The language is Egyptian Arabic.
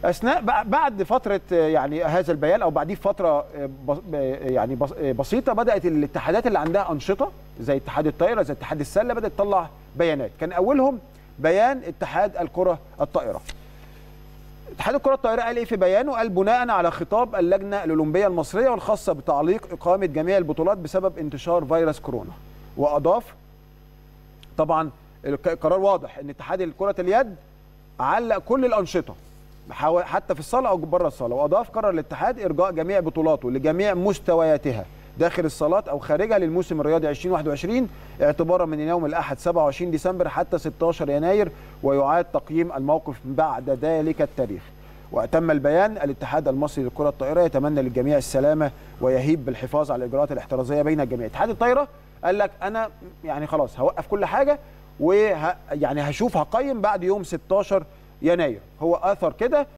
اثناء بع- بعد فتره آه، يعني هذا البيان او بعديه بفتره آه، بس- آه، يعني بس- آه، بسيطه بدات الاتحادات اللي عندها انشطه زي اتحاد الطايره زي اتحاد السله بدات تطلع بيانات كان اولهم بيان اتحاد الكره الطائره اتحاد الكره الطائره قال ايه في بيانه قال بناء على خطاب اللجنه الاولمبيه المصريه والخاصه بتعليق اقامه جميع البطولات بسبب انتشار فيروس كورونا واضاف طبعا الك- القرار واضح ان اتحاد كره اليد علق كل الانشطه حوا- حتى في الصاله او بره الصاله واضاف قرر الاتحاد ارجاء جميع بطولاته لجميع مستوياتها داخل الصالات او خارجها للموسم الرياضي 2021 اعتبارا من يوم الاحد 27 ديسمبر حتى 16 يناير ويعاد تقييم الموقف بعد ذلك التاريخ وأتم البيان الاتحاد المصري للكرة الطائرة يتمنى للجميع السلامة ويهيب بالحفاظ على الإجراءات الاحترازية بين الجميع اتحاد الطائرة قال لك أنا يعني خلاص هوقف كل حاجة وه يعني هشوف هقيم بعد يوم 16 يناير هو اثر كده